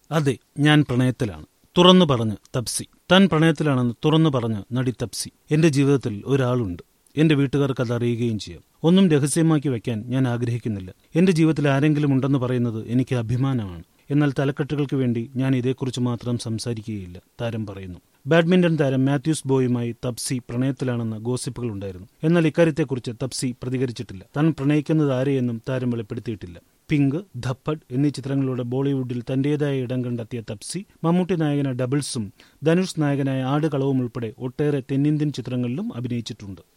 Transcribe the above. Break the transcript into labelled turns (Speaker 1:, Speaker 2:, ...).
Speaker 1: അതെ ഞാൻ പ്രണയത്തിലാണ് തുറന്നു പറഞ്ഞ് തപ്സി താൻ പ്രണയത്തിലാണെന്ന് തുറന്നു പറഞ്ഞ് നടി തപ്സി എന്റെ ജീവിതത്തിൽ ഒരാളുണ്ട് എന്റെ വീട്ടുകാർക്ക് അത് അറിയുകയും ചെയ്യാം ഒന്നും രഹസ്യമാക്കി വെക്കാൻ ഞാൻ ആഗ്രഹിക്കുന്നില്ല എന്റെ ജീവിതത്തിൽ ആരെങ്കിലും ഉണ്ടെന്ന് പറയുന്നത് എനിക്ക് അഭിമാനമാണ് എന്നാൽ തലക്കെട്ടുകൾക്ക് വേണ്ടി ഞാൻ ഇതേക്കുറിച്ച് മാത്രം സംസാരിക്കുകയില്ല താരം പറയുന്നു ബാഡ്മിന്റൺ താരം മാത്യൂസ് ബോയുമായി തപ്സി പ്രണയത്തിലാണെന്ന ഗോസിപ്പുകൾ ഉണ്ടായിരുന്നു എന്നാൽ ഇക്കാര്യത്തെക്കുറിച്ച് തപ്സി പ്രതികരിച്ചിട്ടില്ല താൻ പ്രണയിക്കുന്നത് ആരെയെന്നും താരം വെളിപ്പെടുത്തിയിട്ടില്ല പിങ്ക് ധപ്പഡ് എന്നീ ചിത്രങ്ങളിലൂടെ ബോളിവുഡിൽ തന്റേതായ ഇടം കണ്ടെത്തിയ തപ്സി മമ്മൂട്ടി നായകനായ ഡബിൾസും ധനുഷ് നായകനായ ആടുകളവും ഉൾപ്പെടെ ഒട്ടേറെ തെന്നിന്ത്യൻ ചിത്രങ്ങളിലും അഭിനയിച്ചിട്ടുണ്ട്